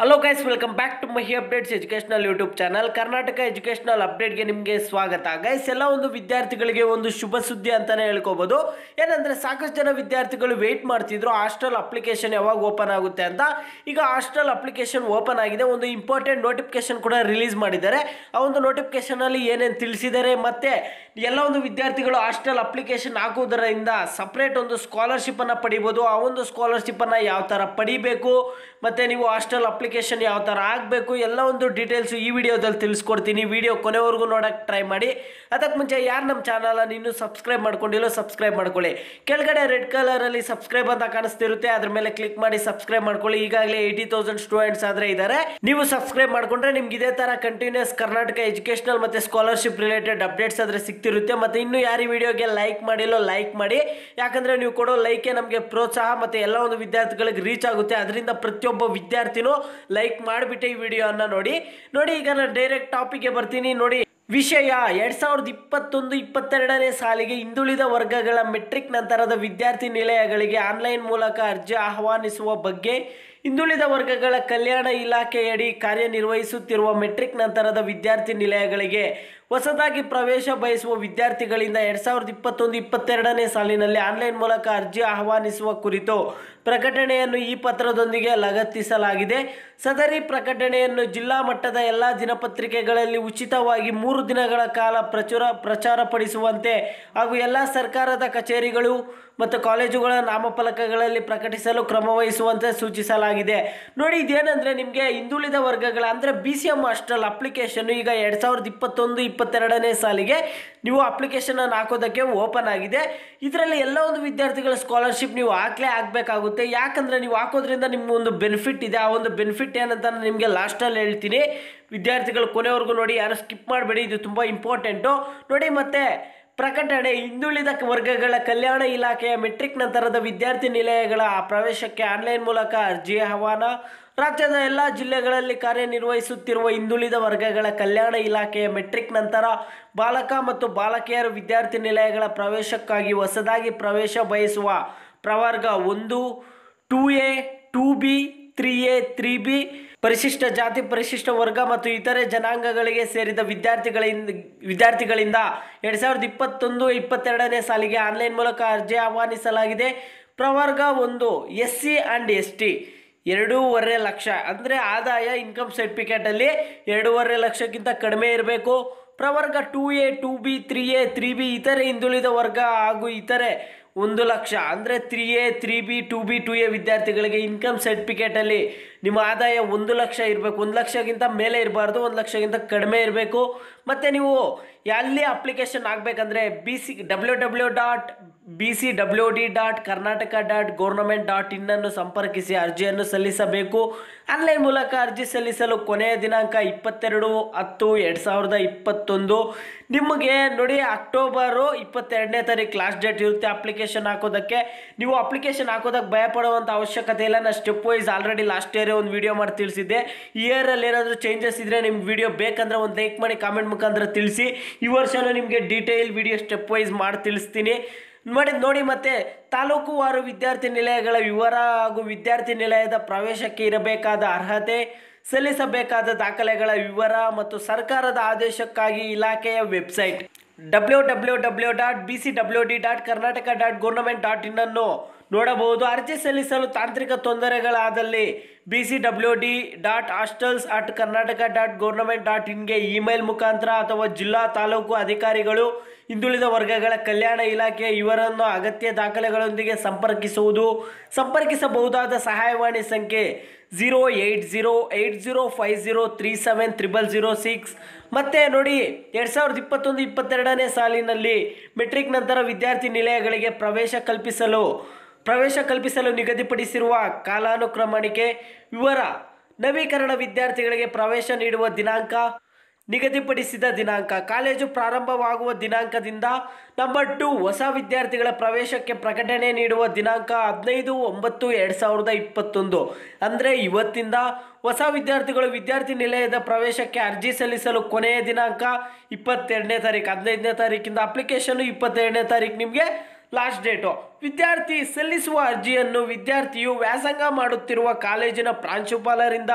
hello guys welcome back to Mahi updates educational YouTube channel Karnataka educational ಅಪ್ಡೇಟ್ಗೆ ನಿಮಗೆ ಸ್ವಾಗತ guys ಎಲ್ಲ ಒಂದು ವಿದ್ಯಾರ್ಥಿಗಳಿಗೆ ಒಂದು ಶುಭ ಸುದ್ದಿ ಅಂತಾನೆ ಹೇಳ್ಕೋಬಹುದು ಏನಂದ್ರೆ ಸಾಕಷ್ಟು ಜನ ವಿದ್ಯಾರ್ಥಿಗಳು ವೆಯ್ಟ್ ಮಾಡ್ತಿದ್ರು ಹಾಸ್ಟೆಲ್ ಅಪ್ಲಿಕೇಶನ್ ಯಾವಾಗ ಓಪನ್ ಆಗುತ್ತೆ ಅಂತ ಈಗ ಹಾಸ್ಟೆಲ್ ಅಪ್ಲಿಕೇಶನ್ ಓಪನ್ ಆಗಿದೆ ಒಂದು ಇಂಪಾರ್ಟೆಂಟ್ ನೋಟಿಫಿಕೇಶನ್ ಕೂಡ ರಿಲೀಸ್ ಮಾಡಿದ್ದಾರೆ ಆ ಒಂದು ನೋಟಿಫಿಕೇಶನ್ ಅಲ್ಲಿ ಏನೇನು ತಿಳಿಸಿದ್ದಾರೆ ಮತ್ತೆ ಎಲ್ಲ ಒಂದು ವಿದ್ಯಾರ್ಥಿಗಳು ಹಾಸ್ಟೆಲ್ ಅಪ್ಲಿಕೇಶನ್ ಹಾಕುವುದರಿಂದ ಸಪ್ರೇಟ್ ಒಂದು ಸ್ಕಾಲರ್ಶಿಪ್ ಅನ್ನ ಪಡಿಬೋದು ಆ ಒಂದು ಸ್ಕಾಲರ್ಶಿಪ್ ಅನ್ನ ಯಾವ ತರ ಪಡಿಬೇಕು ಮತ್ತೆ ನೀವು ಹಾಸ್ಟೆಲ್ ಅಪ್ಲಿಕೇಶನ್ ಯಾವ ಥರ ಆಗಬೇಕು ಎಲ್ಲ ಒಂದು ಡೀಟೇಲ್ಸು ಈ ವಿಡಿಯೋದಲ್ಲಿ ತಿಳಿಸ್ಕೊಡ್ತೀನಿ ವಿಡಿಯೋ ಕೊನೆವರೆಗೂ ನೋಡೋಕೆ ಟ್ರೈ ಮಾಡಿ ಅದಕ್ಕೆ ಮುಂಚೆ ಯಾರು ನಮ್ಮ ಚಾನಲನ್ನು ಇನ್ನೂ ಸಬ್ಸ್ಕ್ರೈಬ್ ಮಾಡ್ಕೊಂಡಿಲ್ಲೋ ಸಬ್ಸ್ಕ್ರೈಬ್ ಮಾಡ್ಕೊಳ್ಳಿ ಕೆಳಗಡೆ ರೆಡ್ ಕಲರಲ್ಲಿ ಸಬ್ಸ್ಕ್ರೈಬ್ ಅಂತ ಕಾಣಿಸ್ತಿರುತ್ತೆ ಅದ್ರ ಮೇಲೆ ಕ್ಲಿಕ್ ಮಾಡಿ ಸಬ್ಸ್ಕ್ರೈಬ್ ಮಾಡ್ಕೊಳ್ಳಿ ಈಗಾಗಲೇ ಏಯ್ಟಿ ತೌಸಂಡ್ ಸ್ಟೂಡೆಂಟ್ಸ್ ಆದರೆ ಇದ್ದಾರೆ ನೀವು ಸಬ್ಸ್ಕ್ರೈಬ್ ಮಾಡ್ಕೊಂಡ್ರೆ ನಿಮ್ಗೆ ಇದೇ ಥರ ಕಂಟಿನ್ಯೂಸ್ ಕರ್ನಾಟಕ ಎಜುಕೇಷನಲ್ ಮತ್ತು ಸ್ಕಾಲರ್ಶಿಪ್ ರಿಲೇಟೆಡ್ ಅಪ್ಡೇಟ್ಸ್ ಆದರೆ ಸಿಗ್ತಿರುತ್ತೆ ಮತ್ತು ಇನ್ನೂ ಯಾರು ಈ ವಿಡಿಯೋಗೆ ಲೈಕ್ ಮಾಡಿಲ್ಲೋ ಲೈಕ್ ಮಾಡಿ ಯಾಕಂದರೆ ನೀವು ಕೊಡೋ ಲೈಕೆ ನಮಗೆ ಪ್ರೋತ್ಸಾಹ ಮತ್ತು ಎಲ್ಲ ಒಂದು ವಿದ್ಯಾರ್ಥಿಗಳಿಗೆ ರೀಚ್ ಆಗುತ್ತೆ ಅದರಿಂದ ಪ್ರತಿಯೊಬ್ಬ ವಿದ್ಯಾರ್ಥಿನೂ ಲೈಕ್ ಮಾಡಿಬಿಟ್ಟು ಈ ವಿಡಿಯೋನ ನೋಡಿ ನೋಡಿ ಈಗ ನಾನು ಡೈರೆಕ್ಟ್ ಟಾಪಿಕ್ಗೆ ಬರ್ತೀನಿ ನೋಡಿ ವಿಷಯ ಎರಡ್ ಸಾವಿರದ ಇಪ್ಪತ್ತೊಂದು ಇಪ್ಪತ್ತೆರಡನೇ ಸಾಲಿಗೆ ಹಿಂದುಳಿದ ವರ್ಗಗಳ ಮೆಟ್ರಿಕ್ ನಂತರದ ವಿದ್ಯಾರ್ಥಿ ನಿಲಯಗಳಿಗೆ ಆನ್ಲೈನ್ ಮೂಲಕ ಅರ್ಜಿ ಆಹ್ವಾನಿಸುವ ಬಗ್ಗೆ ಹಿಂದುಳಿದ ವರ್ಗಗಳ ಕಲ್ಯಾಣ ಇಲಾಖೆಯಡಿ ಕಾರ್ಯನಿರ್ವಹಿಸುತ್ತಿರುವ ಮೆಟ್ರಿಕ್ ನಂತರದ ವಿದ್ಯಾರ್ಥಿ ನಿಲಯಗಳಿಗೆ ಹೊಸದಾಗಿ ಪ್ರವೇಶ ಬಯಸುವ ವಿದ್ಯಾರ್ಥಿಗಳಿಂದ ಎರಡ್ ಸಾವಿರದ ಇಪ್ಪತ್ತೊಂದು ಇಪ್ಪತ್ತೆರಡನೇ ಸಾಲಿನಲ್ಲಿ ಆನ್ಲೈನ್ ಮೂಲಕ ಅರ್ಜಿ ಆಹ್ವಾನಿಸುವ ಕುರಿತು ಪ್ರಕಟಣೆಯನ್ನು ಈ ಪತ್ರದೊಂದಿಗೆ ಲಗತ್ತಿಸಲಾಗಿದೆ ಸದರಿ ಪ್ರಕಟಣೆಯನ್ನು ಜಿಲ್ಲಾ ಮಟ್ಟದ ಎಲ್ಲ ದಿನಪತ್ರಿಕೆಗಳಲ್ಲಿ ಉಚಿತವಾಗಿ ಮೂರು ದಿನಗಳ ಕಾಲ ಪ್ರಚುರ ಪ್ರಚಾರಪಡಿಸುವಂತೆ ಹಾಗೂ ಎಲ್ಲ ಸರ್ಕಾರದ ಕಚೇರಿಗಳು ಮತ್ತು ಕಾಲೇಜುಗಳ ನಾಮಫಲಕಗಳಲ್ಲಿ ಪ್ರಕಟಿಸಲು ಕ್ರಮ ವಹಿಸುವಂತೆ ಸೂಚಿಸಲಾಗಿದೆ ನೋಡಿ ಇದೇನೆಂದರೆ ನಿಮಗೆ ಹಿಂದುಳಿದ ವರ್ಗಗಳ ಅಂದರೆ B C M hostel application ಈಗ ಎರಡು ಸಾವಿರದ ಇಪ್ಪತ್ತೊಂದು ಇಪ್ಪತ್ತೆರಡನೇ ಸಾಲಿಗೆ ನೀವು ಅಪ್ಲಿಕೇಶನನ್ನು ಹಾಕೋದಕ್ಕೆ ಓಪನ್ ಆಗಿದೆ ಇದರಲ್ಲಿ ಎಲ್ಲ ಒಂದು ವಿದ್ಯಾರ್ಥಿಗಳ ಸ್ಕಾಲರ್ಶಿಪ್ ನೀವು ಹಾಕ್ಲೇ ಆಗಬೇಕಾಗುತ್ತೆ ಯಾಕಂದರೆ ನೀವು ಹಾಕೋದ್ರಿಂದ ನಿಮ್ಗೆ ಒಂದು ಬೆನಿಫಿಟ್ ಇದೆ ಆ ಒಂದು ಬೆನಿಫಿಟ್ ಏನಂತ ನಾನು ನಿಮಗೆ ಲಾಸ್ಟಲ್ಲಿ ಹೇಳ್ತೀನಿ ವಿದ್ಯಾರ್ಥಿಗಳು ಕೊನೆವರೆಗೂ ನೋಡಿ ಯಾರು ಸ್ಕಿಪ್ ಮಾಡಬೇಡಿ ಇದು ತುಂಬ ಇಂಪಾರ್ಟೆಂಟು ನೋಡಿ ಮತ್ತೆ ಪ್ರಕಟಣೆ ಹಿಂದುಳಿದ ವರ್ಗಗಳ ಕಲ್ಯಾಣ ಇಲಾಖೆಯ ಮೆಟ್ರಿಕ್ ನಂತರದ ವಿದ್ಯಾರ್ಥಿ ನಿಲಯಗಳ ಪ್ರವೇಶಕ್ಕೆ ಆನ್ಲೈನ್ ಮೂಲಕ ಅರ್ಜಿ ಆಹ್ವಾನ ರಾಜ್ಯದ ಎಲ್ಲ ಜಿಲ್ಲೆಗಳಲ್ಲಿ ಕಾರ್ಯನಿರ್ವಹಿಸುತ್ತಿರುವ ಹಿಂದುಳಿದ ವರ್ಗಗಳ ಕಲ್ಯಾಣ ಇಲಾಖೆಯ ಮೆಟ್ರಿಕ್ ನಂತರ ಬಾಲಕ ಮತ್ತು ಬಾಲಕಿಯರ ವಿದ್ಯಾರ್ಥಿ ನಿಲಯಗಳ ಪ್ರವೇಶಕ್ಕಾಗಿ ಹೊಸದಾಗಿ ಪ್ರವೇಶ ಬಯಸುವ ಪ್ರವರ್ಗ ಒಂದು two A two B three A three B ಪರಿಶಿಷ್ಟ ಜಾತಿ ಪರಿಶಿಷ್ಟ ವರ್ಗ ಮತ್ತು ಇತರೆ ಜನಾಂಗಗಳಿಗೆ ಸೇರಿದ ವಿದ್ಯಾರ್ಥಿಗಳಿಂದ ವಿದ್ಯಾರ್ಥಿಗಳಿಂದ ಎರಡು ಸಾವಿರದ ಇಪ್ಪತ್ತೊಂದು ಇಪ್ಪತ್ತೆರಡನೇ ಸಾಲಿಗೆ ಆನ್ಲೈನ್ ಮೂಲಕ ಅರ್ಜಿ ಆಹ್ವಾನಿಸಲಾಗಿದೆ ಪ್ರವರ್ಗ ಒಂದು S C and S T ಎರಡೂವರೆ ಲಕ್ಷ ಅಂದರೆ ಆದಾಯ ಇನ್ಕಮ್ ಸರ್ಟಿಫಿಕೇಟಲ್ಲಿ ಎರಡೂವರೆ ಲಕ್ಷಕ್ಕಿಂತ ಕಡಿಮೆ ಇರಬೇಕು ಪ್ರವರ್ಗ two A two B three A three B ಇತರೆ ಹಿಂದುಳಿದ ವರ್ಗ ಹಾಗೂ ಇತರೆ ಒಂದು ಲಕ್ಷ ಅಂದರೆ three A three B two B two A ವಿದ್ಯಾರ್ಥಿಗಳಿಗೆ ಇನ್ಕಮ್ ಸರ್ಟಿಫಿಕೇಟಲ್ಲಿ ನಿಮ್ಮ ಆದಾಯ ಒಂದು ಲಕ್ಷ ಇರಬೇಕು ಒಂದು ಲಕ್ಷಕ್ಕಿಂತ ಮೇಲೆ ಇರಬಾರ್ದು ಒಂದು ಲಕ್ಷಕ್ಕಿಂತ ಕಡಿಮೆ ಇರಬೇಕು ಮತ್ತು ನೀವು ಎಲ್ಲಿ ಅಪ್ಲಿಕೇಶನ್ ಆಗಬೇಕಂದ್ರೆ B C W W dot B C W D dot Karnataka dot government dot ಇನ್ನನ್ನು ಸಂಪರ್ಕಿಸಿ ಅರ್ಜಿಯನ್ನು ಸಲ್ಲಿಸಬೇಕು ಆನ್ಲೈನ್ ಮೂಲಕ ಅರ್ಜಿ ಸಲ್ಲಿಸಲು ಕೊನೆಯ ದಿನಾಂಕ ಇಪ್ಪತ್ತೆರಡು ಹತ್ತು ಎರಡು ಸಾವಿರದ ಇಪ್ಪತ್ತೊಂದು ನಿಮಗೆ ನೋಡಿ ಅಕ್ಟೋಬರು ಇಪ್ಪತ್ತೆರಡನೇ ತಾರೀಕು ಲಾಸ್ಟ್ ಡೇಟ್ ಇರುತ್ತೆ ಅಪ್ಲಿಕೇಶನ್ ಹಾಕೋದಕ್ಕೆ ನೀವು ಅಪ್ಲಿಕೇಶನ್ ಹಾಕೋದಕ್ಕೆ ಭಯಪಡುವಂಥ ಅವಶ್ಯಕತೆ ಇಲ್ಲ ನಾನು step wise already last year ಒಂದು ವಿಡಿಯೋ ಮಾಡಿ ತಿಳಿಸಿದ್ದೆ ಈ ಇಯರಲ್ಲಿ ಏನಾದರೂ ಚೇಂಜಸ್ ಇದ್ದರೆ ನಿಮ್ಗೆ ವಿಡಿಯೋ ಬೇಕಂದ್ರೆ ಒಂದು ಲೈಕ್ ಮಾಡಿ ಕಾಮೆಂಟ್ ಮುಖಾಂತರ ತಿಳಿಸಿ ಈ ವರ್ಷನೂ ನಿಮಗೆ ಡೀಟೇಲ್ ವಿಡಿಯೋ ಸ್ಟೆಪ್ ವೈಸ್ ಮಾಡಿ ತಿಳಿಸ್ತೀನಿ ನೋಡಿ ನೋಡಿ ಮತ್ತೆ ತಾಲೂಕುವಾರು ವಿದ್ಯಾರ್ಥಿ ನಿಲಯಗಳ ವಿವರ ಹಾಗೂ ವಿದ್ಯಾರ್ಥಿ ನಿಲಯದ ಪ್ರವೇಶಕ್ಕೆ ಇರಬೇಕಾದ ಅರ್ಹತೆ ಸಲ್ಲಿಸಬೇಕಾದ ದಾಖಲೆಗಳ ವಿವರ ಮತ್ತು ಸರ್ಕಾರದ ಆದೇಶಕ್ಕಾಗಿ ಇಲಾಖೆಯ website W W W dot B C W D dot Karnataka dot government dot ಇನ್ನನ್ನು ನೋಡಬಹುದು ಅರ್ಜಿ ಸಲ್ಲಿಸಲು ತಾಂತ್ರಿಕ ತೊಂದರೆಗಳಾದಲ್ಲಿ B C W D dot hostels at Karnataka dot government dot ಇನ್ಗೆ ಇಮೇಲ್ ಮುಖಾಂತರ ಅಥವಾ ಜಿಲ್ಲಾ ತಾಲೂಕು ಅಧಿಕಾರಿಗಳು ಹಿಂದುಳಿದ ವರ್ಗಗಳ ಕಲ್ಯಾಣ ಇಲಾಖೆ ಇವರನ್ನು ಅಗತ್ಯ ದಾಖಲೆಗಳೊಂದಿಗೆ ಸಂಪರ್ಕಿಸುವುದು ಸಂಪರ್ಕಿಸಬಹುದಾದ ಸಹಾಯವಾಣಿ ಸಂಖ್ಯೆ zero eight zero eight zero five zero three seven triple zero six ಮತ್ತೆ ನೋಡಿ ಎರಡು ಸಾವಿರದ ಇಪ್ಪತ್ತೊಂದು ಇಪ್ಪತ್ತೆರಡನೇ ಸಾಲಿನಲ್ಲಿ ಮೆಟ್ರಿಕ್ ನಂತರ ವಿದ್ಯಾರ್ಥಿ ನಿಲಯಗಳಿಗೆ ಪ್ರವೇಶ ಕಲ್ಪಿಸಲು ಪ್ರವೇಶ ಕಲ್ಪಿಸಲು ನಿಗದಿಪಡಿಸಿರುವ ಕಾಲಾನುಕ್ರಮಣಿಕೆ ವಿವರ ನವೀಕರಣ ವಿದ್ಯಾರ್ಥಿಗಳಿಗೆ ಪ್ರವೇಶ ನೀಡುವ ದಿನಾಂಕ ನಿಗದಿಪಡಿಸಿದ ದಿನಾಂಕ ಕಾಲೇಜು ಪ್ರಾರಂಭವಾಗುವ ದಿನಾಂಕದಿಂದ ನಂಬರ್ ಟು ಹೊಸ ವಿದ್ಯಾರ್ಥಿಗಳ ಪ್ರವೇಶಕ್ಕೆ ಪ್ರಕಟಣೆ ನೀಡುವ ದಿನಾಂಕ ಹದಿನೈದು ಒಂಬತ್ತು ಎರಡು ಸಾವಿರದ ಇಪ್ಪತ್ತೊಂದು ಅಂದರೆ ಇವತ್ತಿಂದ ಹೊಸ ವಿದ್ಯಾರ್ಥಿಗಳು ವಿದ್ಯಾರ್ಥಿ ನಿಲಯದ ಪ್ರವೇಶಕ್ಕೆ ಅರ್ಜಿ ಸಲ್ಲಿಸಲು ಕೊನೆಯ ದಿನಾಂಕ ಇಪ್ಪತ್ತೆರಡನೇ ತಾರೀಕು ಹದಿನೈದನೇ ತಾರೀಕಿಂದ ಅಪ್ಲಿಕೇಶನ್ ಇಪ್ಪತ್ತೆರಡನೇ ತಾರೀಕು ನಿಮಗೆ ಲಾಸ್ಟ್ ಡೇಟು ವಿದ್ಯಾರ್ಥಿ ಸಲ್ಲಿಸುವ ಅರ್ಜಿಯನ್ನು ವಿದ್ಯಾರ್ಥಿಯು ವ್ಯಾಸಂಗ ಮಾಡುತ್ತಿರುವ ಕಾಲೇಜಿನ ಪ್ರಾಂಶುಪಾಲರಿಂದ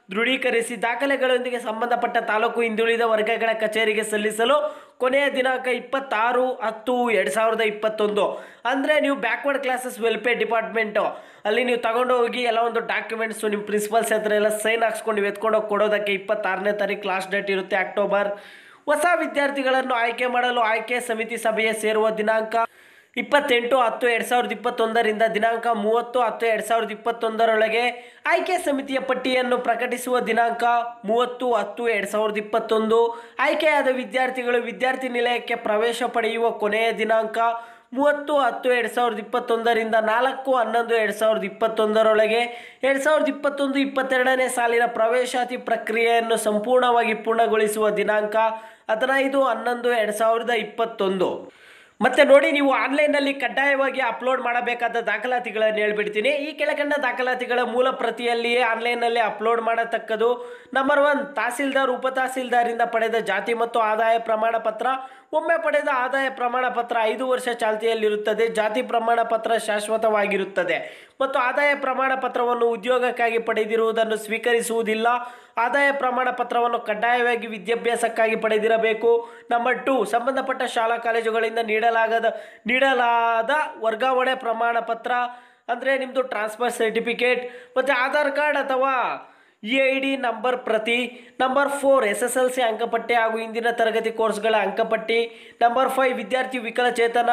ದೃಢೀಕರಿಸಿ ದಾಖಲೆಗಳೊಂದಿಗೆ ಸಂಬಂಧಪಟ್ಟ ತಾಲೂಕು ಹಿಂದುಳಿದ ವರ್ಗಗಳ ಕಚೇರಿಗೆ ಸಲ್ಲಿಸಲು ಕೊನೆಯ ದಿನಾಂಕ ಇಪ್ಪತ್ತಾರು ಹತ್ತು ಎರಡು ಸಾವಿರದ ಇಪ್ಪತ್ತೊಂದು ಅಂದರೆ ನೀವು ಬ್ಯಾಕ್ವರ್ಡ್ ಕ್ಲಾಸಸ್ ವೆಲ್ಫೇರ್ ಡಿಪಾರ್ಟ್ಮೆಂಟು ಅಲ್ಲಿ ನೀವು ತಗೊಂಡು ಹೋಗಿ ಎಲ್ಲ ಒಂದು ಡಾಕ್ಯುಮೆಂಟ್ಸು ನಿಮ್ಮ ಪ್ರಿನ್ಸಿಪಲ್ಸ್ ಹತ್ರ ಎಲ್ಲ ಸೈನ್ ಹಾಕ್ಸ್ಕೊಂಡು ನೀವು ಎತ್ಕೊಂಡೋಗಿ ಕೊಡೋದಕ್ಕೆ ಇಪ್ಪತ್ತಾರನೇ ತಾರೀಕು ಲಾಸ್ಟ್ ಡೇಟ್ ಇರುತ್ತೆ ಅಕ್ಟೋಬರ್ ಹೊಸ ವಿದ್ಯಾರ್ಥಿಗಳನ್ನು ಆಯ್ಕೆ ಮಾಡಲು ಆಯ್ಕೆ ಸಮಿತಿ ಸಭೆಗೆ ಸೇರುವ ದಿನಾಂಕ ಇಪ್ಪತ್ತೆಂಟು ಹತ್ತು ಎರಡು ಸಾವಿರದ ಇಪ್ಪತ್ತೊಂದರಿಂದ ದಿನಾಂಕ ಮೂವತ್ತು ಹತ್ತು ಎರಡು ಸಾವಿರದ ಇಪ್ಪತ್ತೊಂದರೊಳಗೆ ಆಯ್ಕೆ ಸಮಿತಿಯ ಪಟ್ಟಿಯನ್ನು ಪ್ರಕಟಿಸುವ ದಿನಾಂಕ ಮೂವತ್ತು ಹತ್ತು ಎರಡು ಸಾವಿರದ ಇಪ್ಪತ್ತೊಂದು ಆಯ್ಕೆಯಾದ ವಿದ್ಯಾರ್ಥಿಗಳು ವಿದ್ಯಾರ್ಥಿ ನಿಲಯಕ್ಕೆ ಪ್ರವೇಶ ಪಡೆಯುವ ಕೊನೆಯ ದಿನಾಂಕ ಮೂವತ್ತು ಹತ್ತು ಎರಡು ಸಾವಿರದ ಇಪ್ಪತ್ತೊಂದರಿಂದ ನಾಲ್ಕು ಹನ್ನೊಂದು ಎರಡು ಸಾವಿರದ ಇಪ್ಪತ್ತೊಂದರೊಳಗೆ ಎರಡು ಸಾವಿರದ ಇಪ್ಪತ್ತೊಂದು ಇಪ್ಪತ್ತೆರಡನೇ ಸಾಲಿನ ಪ್ರವೇಶಾತಿ ಪ್ರಕ್ರಿಯೆಯನ್ನು ಸಂಪೂರ್ಣವಾಗಿ ಪೂರ್ಣಗೊಳಿಸುವ ದಿನಾಂಕ ಹದಿನೈದು ಹನ್ನೊಂದು ಎರಡು ಸಾವಿರದ ಇಪ್ಪತ್ತೊಂದು ಮತ್ತೆ ನೋಡಿ ನೀವು ಆನ್ಲೈನಲ್ಲಿ ಕಡ್ಡಾಯವಾಗಿ ಅಪ್ಲೋಡ್ ಮಾಡಬೇಕಾದ ದಾಖಲಾತಿಗಳನ್ನು ಹೇಳ್ಬಿಡ್ತೀನಿ ಈ ಕೆಳಕಂಡ ದಾಖಲಾತಿಗಳ ಮೂಲ ಪ್ರತಿಯಲ್ಲಿಯೇ ಆನ್ಲೈನ್ನಲ್ಲಿ ಅಪ್ಲೋಡ್ ಮಾಡತಕ್ಕದು ನಂಬರ್ ಒನ್ ತಹಸೀಲ್ದಾರ್ ಉಪ ತಹಸೀಲ್ದಾರಿಂದ ಪಡೆದ ಜಾತಿ ಮತ್ತು ಆದಾಯ ಪ್ರಮಾಣ ಪತ್ರ ಒಮ್ಮೆ ಪಡೆದ ಆದಾಯ ಪ್ರಮಾಣ ಪತ್ರ ಐದು ವರ್ಷ ಚಾಲ್ತಿಯಲ್ಲಿರುತ್ತದೆ ಜಾತಿ ಪ್ರಮಾಣ ಪತ್ರ ಶಾಶ್ವತವಾಗಿರುತ್ತದೆ ಮತ್ತು ಆದಾಯ ಪ್ರಮಾಣ ಪತ್ರವನ್ನು ಉದ್ಯೋಗಕ್ಕಾಗಿ ಪಡೆದಿರುವುದನ್ನು ಸ್ವೀಕರಿಸುವುದಿಲ್ಲ ಆದಾಯ ಪ್ರಮಾಣ ಪತ್ರವನ್ನು ಕಡ್ಡಾಯವಾಗಿ ವಿದ್ಯಾಭ್ಯಾಸಕ್ಕಾಗಿ ಪಡೆದಿರಬೇಕು ನಂಬರ್ ಟು ಸಂಬಂಧಪಟ್ಟ ಶಾಲಾ ಕಾಲೇಜುಗಳಿಂದ ನೀಡಲಾಗದ ನೀಡಲಾದ ವರ್ಗಾವಣೆ ಪ್ರಮಾಣ ಪತ್ರ ಅಂದರೆ ನಿಮ್ಮದು ಟ್ರಾನ್ಸ್ಫರ್ ಸರ್ಟಿಫಿಕೇಟ್ ಮತ್ತು ಆಧಾರ್ ಕಾರ್ಡ್ ಅಥವಾ ಇ ಐ ಡಿ ನಂಬರ್ ಪ್ರತಿ number four S S L C ಅಂಕಪಟ್ಟಿ ಹಾಗೂ ಇಂದಿನ ತರಗತಿ ಕೋರ್ಸ್ಗಳ ಅಂಕಪಟ್ಟಿ ನಂಬರ್ ಫೈವ್ ವಿದ್ಯಾರ್ಥಿ ವಿಕಲಚೇತನ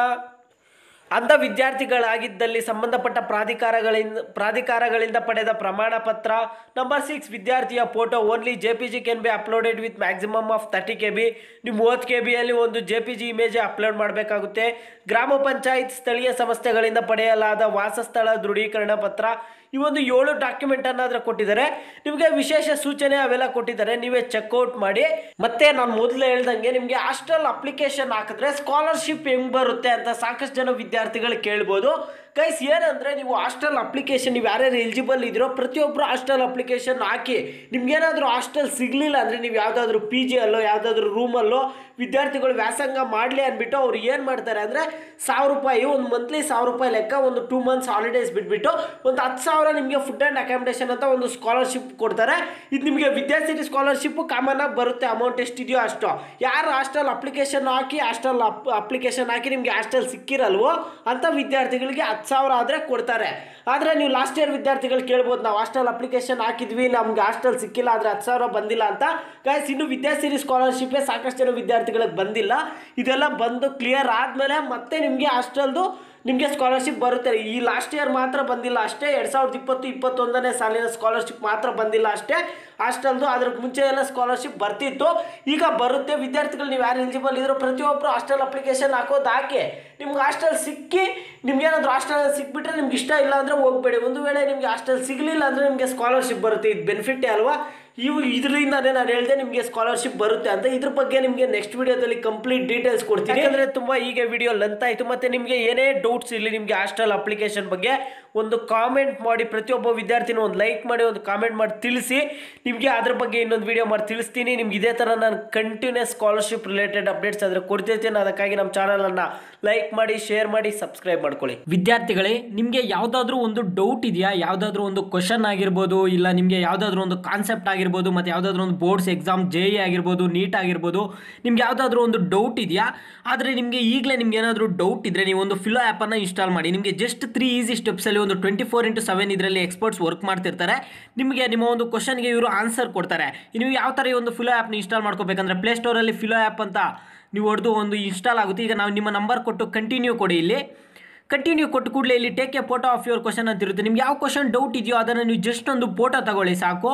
ಅಂಧ ವಿದ್ಯಾರ್ಥಿಗಳಾಗಿದ್ದಲ್ಲಿ ಸಂಬಂಧಪಟ್ಟ ಪ್ರಾಧಿಕಾರಗಳಿಂದ ಪ್ರಾಧಿಕಾರಗಳಿಂದ ಪಡೆದ ಪ್ರಮಾಣ ಪತ್ರ ನಂಬರ್ ಸಿಕ್ಸ್ ವಿದ್ಯಾರ್ಥಿಯ photo only J P G can be uploaded with maximum of thirty K B ನೀವು ಮೂವತ್ತು ಕೆ ಬಿಯಲ್ಲಿ ಒಂದು J P G image upload ಮಾಡಬೇಕಾಗುತ್ತೆ ಗ್ರಾಮ ಪಂಚಾಯತ್ ಸ್ಥಳೀಯ ಸಂಸ್ಥೆಗಳಿಂದ ಪಡೆಯಲಾದ ವಾಸಸ್ಥಳ ದೃಢೀಕರಣ ಪತ್ರ ಈ ಒಂದು ಏಳು ಡಾಕ್ಯುಮೆಂಟ್ ಅನ್ನಾದ್ರೆ ಕೊಟ್ಟಿದ್ದಾರೆ ನಿಮಗೆ ವಿಶೇಷ ಸೂಚನೆ ಅವೆಲ್ಲ ಕೊಟ್ಟಿದ್ದಾರೆ ನೀವೇ ಚೆಕ್ಔಟ್ ಮಾಡಿ ಮತ್ತೆ ನಾನು ಮೊದಲು ಹೇಳ್ದಂಗೆ ನಿಮಗೆ ಹಾಸ್ಟೆಲ್ ಅಪ್ಲಿಕೇಶನ್ ಹಾಕಿದ್ರೆ ಸ್ಕಾಲರ್ಶಿಪ್ ಹೆಂಗ್ ಬರುತ್ತೆ ಅಂತ ಸಾಕಷ್ಟು ಜನ ವಿದ್ಯಾರ್ಥಿಗಳು ಕೇಳ್ಬೋದು ಗೈಸ್ ಏನಂದ್ರೆ ನೀವು ಹಾಸ್ಟೆಲ್ ಅಪ್ಲಿಕೇಶನ್ ನೀವು ಯಾರ್ಯಾರು ಎಲಿಜಿಬಲ್ ಇದ್ದೀರೋ ಪ್ರತಿಯೊಬ್ಬರು ಹಾಸ್ಟೆಲ್ ಅಪ್ಲಿಕೇಶನ್ ಹಾಕಿ ನಿಮ್ಗೇನಾದರೂ ಹಾಸ್ಟೆಲ್ ಸಿಗಲಿಲ್ಲ ಅಂದರೆ ನೀವು ಯಾವುದಾದ್ರೂ ಪಿ ಜಿ ಅಲ್ಲೋ ಯಾವುದಾದ್ರೂ ರೂಮಲ್ಲೋ ವಿದ್ಯಾರ್ಥಿಗಳು ವ್ಯಾಸಂಗ ಮಾಡಲಿ ಅಂದ್ಬಿಟ್ಟು ಅವ್ರು ಏನು ಮಾಡ್ತಾರೆ ಅಂದರೆ ಸಾವಿರ ರೂಪಾಯಿ ಒಂದು ಮಂತ್ಲಿ ಸಾವಿರ ರೂಪಾಯಿ ಲೆಕ್ಕ ಒಂದು ಟೂ ಮಂತ್ಸ್ ಹಾಲಿಡೇಸ್ ಬಿಟ್ಬಿಟ್ಟು ಒಂದು ಹತ್ತು ಸಾವಿರ ನಿಮಗೆ ಫುಡ್ ಆ್ಯಂಡ್ ಅಕಾಮಿಡೇಷನ್ ಅಂತ ಒಂದು ಸ್ಕಾಲರ್ಶಿಪ್ ಕೊಡ್ತಾರೆ ಇದು ನಿಮಗೆ ವಿದ್ಯಾರ್ಥಿ ಸ್ಕಾಲರ್ಶಿಪ್ ಕಾಮನ್ ಆಗಿ ಬರುತ್ತೆ ಅಮೌಂಟ್ ಎಷ್ಟಿದೆಯೋ ಅಷ್ಟು ಯಾರು ಹಾಸ್ಟೆಲ್ ಅಪ್ಲಿಕೇಶನ್ ಹಾಕಿ ಹಾಸ್ಟೆಲ್ ಅಪ್ ಅಪ್ಲಿಕೇಶನ್ ಹಾಕಿ ನಿಮಗೆ ಹಾಸ್ಟೆಲ್ ಸಿಕ್ಕಿರಲ್ವೋ ಅಂಥ ವಿದ್ಯಾರ್ಥಿಗಳಿಗೆ ಹತ್ತು ಸಾವಿರ ಆದರೆ ಕೊಡ್ತಾರೆ ಆದರೆ ನೀವು ಲಾಸ್ಟ್ ಇಯರ್ ವಿದ್ಯಾರ್ಥಿಗಳು ಕೇಳ್ಬೋದು ನಾವು ಹಾಸ್ಟೆಲ್ ಅಪ್ಲಿಕೇಶನ್ ಹಾಕಿದ್ವಿ ನಮ್ಗೆ ಹಾಸ್ಟೆಲ್ ಸಿಕ್ಕಿಲ್ಲ ಆದರೆ ಹತ್ತು ಸಾವಿರ ಬಂದಿಲ್ಲ ಅಂತ ಗೈಸ್ ಇನ್ನು ವಿದ್ಯಾಸಿರಿ ಸ್ಕಾಲರ್ಶಿಪ್ಪೇ ಸಾಕಷ್ಟು ಜನ ವಿದ್ಯಾರ್ಥಿಗಳಿಗೆ ಬಂದಿಲ್ಲ ಇದೆಲ್ಲ ಬಂದು ಕ್ಲಿಯರ್ ಆದಮೇಲೆ ಮತ್ತೆ ನಿಮಗೆ ಹಾಸ್ಟೆಲ್ದು ನಿಮಗೆ ಸ್ಕಾಲರ್ಶಿಪ್ ಬರುತ್ತೆ ಈ ಲಾಸ್ಟ್ ಇಯರ್ ಮಾತ್ರ ಬಂದಿಲ್ಲ ಅಷ್ಟೇ ಎರಡು ಸಾವಿರದ ಇಪ್ಪತ್ತು ಇಪ್ಪತ್ತೊಂದನೇ ಸಾಲಿನ ಸ್ಕಾಲರ್ಶಿಪ್ ಮಾತ್ರ ಬಂದಿಲ್ಲ ಅಷ್ಟೇ ಹಾಸ್ಟೆಲ್ದು ಅದ್ರ ಮುಂಚೆ ಎಲ್ಲ ಸ್ಕಾಲರ್ಶಿಪ್ ಬರ್ತಿತ್ತು ಈಗ ಬರುತ್ತೆ ವಿದ್ಯಾರ್ಥಿಗಳು ನೀವು ಯಾರು ಎಲಿಜಿಬಲ್ ಇದ್ರೋ ಪ್ರತಿಯೊಬ್ಬರು ಹಾಸ್ಟೆಲ್ ಅಪ್ಲಿಕೇಶನ್ ಹಾಕೋದು ಹಾಕಿ ನಿಮ್ಗೆ ಹಾಸ್ಟೆಲ್ ಸಿಕ್ಕಿ ನಿಮ್ಗೆ ಏನಾದರೂ ಹಾಸ್ಟೆಲ್ ಸಿಕ್ಬಿಟ್ರೆ ನಿಮ್ಗೆ ಇಷ್ಟ ಇಲ್ಲ ಅಂದರೆ ಹೋಗ್ಬೇಡಿ ಒಂದು ವೇಳೆ ನಿಮಗೆ ಹಾಸ್ಟೆಲ್ ಸಿಗಲಿಲ್ಲ ಅಂದರೆ ನಿಮಗೆ ಸ್ಕಾಲರ್ಶಿಪ್ ಬರುತ್ತೆ ಇದು ಬೆನಿಫಿಟ್ಟೇ ಅಲ್ವಾ ಇವು ಇದರಿಂದಾನೇ ನಾನು ಹೇಳಿದೆ ನಿಮಗೆ ಸ್ಕಾಲರ್ಶಿಪ್ ಬರುತ್ತೆ ಅಂತ ಇದ್ರ ಬಗ್ಗೆ ನಿಮಗೆ ನೆಕ್ಸ್ಟ್ ವಿಡಿಯೋದಲ್ಲಿ ಕಂಪ್ಲೀಟ್ ಡೀಟೇಲ್ಸ್ ಕೊಡ್ತೀನಿ ಯಾಕಂದರೆ ತುಂಬ ಈಗ ವಿಡಿಯೋ ಲೆಂತ್ ಆಯಿತು ಮತ್ತು ನಿಮಗೆ ಏನೇ ಡೌಟ್ಸ್ ಇರಲಿ ನಿಮಗೆ ಹಾಸ್ಟೆಲ್ ಅಪ್ಲಿಕೇಶನ್ ಬಗ್ಗೆ ಒಂದು ಕಾಮೆಂಟ್ ಮಾಡಿ ಪ್ರತಿಯೊಬ್ಬ ವಿದ್ಯಾರ್ಥಿನೂ ಒಂದು ಲೈಕ್ ಮಾಡಿ ಒಂದು ಕಾಮೆಂಟ್ ಮಾಡಿ ತಿಳಿಸಿ ನಿಮಗೆ ಅದ್ರ ಬಗ್ಗೆ ಇನ್ನೊಂದು ವಿಡಿಯೋ ಮಾಡಿ ತಿಳಿಸ್ತೀನಿ ನಿಮ್ಗೆ ಇದೇ ಥರ ನಾನು ಕಂಟಿನ್ಯೂಸ್ ಸ್ಕಾಲರ್ಶಿಪ್ ರಿಲೇಟೆಡ್ ಅಪ್ಡೇಟ್ಸ್ ಆದರೆ ಕೊಡ್ತಿರ್ತೀನಿ ಅದಕ್ಕಾಗಿ ನಮ್ಮ ಚಾನಲನ್ನು ಲೈಕ್ ಮಾಡಿ ಶೇರ್ ಮಾಡಿ ಸಬ್ಸ್ಕ್ರೈಬ್ ಮಾಡ್ಕೊಳ್ಳಿ ವಿದ್ಯಾರ್ಥಿಗಳೇ ನಿಮಗೆ ಯಾವುದಾದ್ರೂ ಒಂದು ಡೌಟ್ ಇದೆಯಾ ಯಾವುದಾದ್ರೂ ಒಂದು ಕ್ವಶನ್ ಆಗಿರ್ಬೋದು ಇಲ್ಲ ನಿಮಗೆ ಯಾವುದಾದ್ರೂ ಒಂದು ಕಾನ್ಸೆಪ್ಟ್ ಆಗಿರ್ಬೋದು ಮತ್ತು ಯಾವುದಾದ್ರೂ ಒಂದು ಬೋರ್ಡ್ಸ್ ಎಕ್ಸಾಮ್ ಜೆ ಇ ಆಗಿರ್ಬೋದು ನೀಟ್ ಆಗಿರ್ಬೋದು ನಿಮ್ಗೆ ಯಾವುದಾದ್ರೂ ಒಂದು ಡೌಟ್ ಇದೆಯಾ ಆದರೆ ನಿಮಗೆ ಈಗಲೇ ನಿಮ್ಗೆ ಏನಾದರೂ ಡೌಟ್ ಇದ್ದರೆ ನೀವು ಒಂದು ಫಿಲೋ ಆ್ಯಪನ್ನು ಇನ್ಸ್ಟಾಲ್ ಮಾಡಿ ನಿಮಗೆ ಜಸ್ಟ್ ತ್ರೀ ಈಸಿ ಸ್ಟೆಪ್ಸಲ್ಲಿ ಒಂದು ಟ್ವೆಂಟಿ ಫೋರ್ ಇಂಟು ಸೆವೆನ್ ಇದರಲ್ಲಿ ಎಕ್ಸ್ಪರ್ಟ್ಸ್ ವರ್ಕ್ ಮಾಡ್ತಿರ್ತಾರೆ ನಿಮಗೆ ನಿಮ್ಮ ಒಂದು ಕ್ವಶನ್ಗೆ ಇವರು ಆನ್ಸರ್ ಕೊಡ್ತಾರೆ ನೀವು ಯಾವ ಥರ ಈ ಒಂದು ಫಿಲೋ ಆ್ಯಪ್ನ ಇನ್ಸ್ಟಾಲ್ ಮಾಡ್ಕೋಬೇಕಂದ್ರೆ ಪ್ಲೇಸ್ಟೋರಲ್ಲಿ ಫಿಲೋ ಆ್ಯಪ್ ಅಂತ ನೀವು ಹೊಡೆದು ಒಂದು ಇನ್ಸ್ಟಾಲ್ ಆಗುತ್ತೆ ಈಗ ನಾವು ನಿಮ್ಮ ನಂಬರ್ ಕೊಟ್ಟು ಕಂಟಿನ್ಯೂ ಕೊಡಿ ಇಲ್ಲಿ ಕಂಟಿನ್ಯೂ ಕೊಟ್ಟು ಕೂಡಲೇ ಇಲ್ಲಿ take a photo of your question ಅಂತ ಇರುತ್ತೆ ನಿಮ್ಗೆ ಯಾವ ಕ್ವಶನ್ ಡೌಟ್ ಇದೆಯೋ ಅದನ್ನು ನೀವು ಜಸ್ಟ್ ಒಂದು ಫೋಟೋ ತಗೊಳ್ಳಿ ಸಾಕು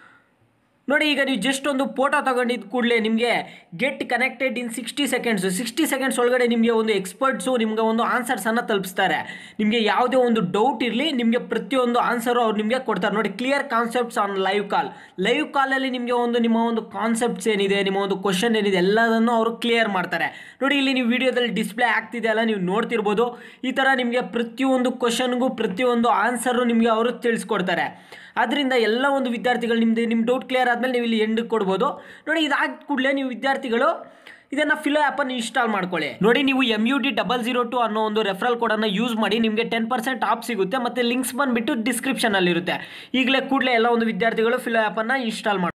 ನೋಡಿ ಈಗ ನೀವು ಜಸ್ಟ್ ಒಂದು ಫೋಟೋ ತಗೊಂಡಿದ್ದ ಕೂಡಲೇ ನಿಮಗೆ get connected in sixty seconds sixty seconds ಒಳಗಡೆ ನಿಮಗೆ ಒಂದು ಎಕ್ಸ್ಪರ್ಟ್ಸು ನಿಮಗೆ ಒಂದು ಆನ್ಸರ್ಸನ್ನು ತಲುಪಿಸ್ತಾರೆ ನಿಮಗೆ ಯಾವುದೇ ಒಂದು ಡೌಟ್ ಇರಲಿ ನಿಮಗೆ ಪ್ರತಿಯೊಂದು ಆನ್ಸರು ಅವ್ರು ನಿಮಗೆ ಕೊಡ್ತಾರೆ ನೋಡಿ clear concepts on live call live ಕಾಲಲ್ಲಿ ನಿಮಗೆ ಒಂದು ನಿಮ್ಮ ಒಂದು ಕಾನ್ಸೆಪ್ಟ್ಸ್ ಏನಿದೆ ನಿಮ್ಮ ಒಂದು ಕ್ವಶನ್ ಏನಿದೆ ಎಲ್ಲದನ್ನು ಅವರು ಕ್ಲಿಯರ್ ಮಾಡ್ತಾರೆ ನೋಡಿ ಇಲ್ಲಿ ನೀವು ವಿಡಿಯೋದಲ್ಲಿ ಡಿಸ್ಪ್ಲೇ ಆಗ್ತಿದೆ ಅಲ್ಲ ನೀವು ನೋಡ್ತಿರ್ಬೋದು ಈ ಥರ ನಿಮಗೆ ಪ್ರತಿಯೊಂದು ಕ್ವಶನ್ಗೂ ಪ್ರತಿಯೊಂದು ಆನ್ಸರು ನಿಮಗೆ ಅವರು ತಿಳಿಸ್ಕೊಡ್ತಾರೆ ಅದರಿಂದ ಎಲ್ಲ ಒಂದು ವಿದ್ಯಾರ್ಥಿಗಳು ನಿಮ್ಮದು ನಿಮ್ಮ ಡೌಟ್ ಕ್ಲಿಯರ್ ಆದಮೇಲೆ ನೀವು ಇಲ್ಲಿ ಎಂಡ್ ಕೊಡ್ಬೋದು ನೋಡಿ ಇದಾದ ಕೂಡಲೇ ನೀವು ವಿದ್ಯಾರ್ಥಿಗಳು ಇದನ್ನ ಫಿಲೋ ಆ್ಯಪ್ ಅನ್ನು ಇನ್ಸ್ಟಾಲ್ ಮಾಡ್ಕೊಳ್ಳಿ ನೋಡಿ ನೀವು M U D double zero two ಅನ್ನೋ ಒಂದು ರೆಫರಲ್ ಕೋಡ್ ಅನ್ನು ಯೂಸ್ ಮಾಡಿ ನಿಮಗೆ ಟೆನ್ ಪರ್ಸೆಂಟ್ ಆಫ್ ಸಿಗುತ್ತೆ ಮತ್ತೆ ಲಿಂಕ್ಸ್ ಬಂದ್ಬಿಟ್ಟು ಡಿಸ್ಕ್ರಿಪ್ಷನ್ ಅಲ್ಲಿ ಇರುತ್ತೆ ಈಗಲೇ ಕೂಡಲೇ ಎಲ್ಲ ಒಂದು ವಿದ್ಯಾರ್ಥಿಗಳು ಫಿಲೋ ಆ್ಯಪ್ ಅನ್ನ ಇನ್ಸ್ಟಾಲ್ ಮಾಡಿ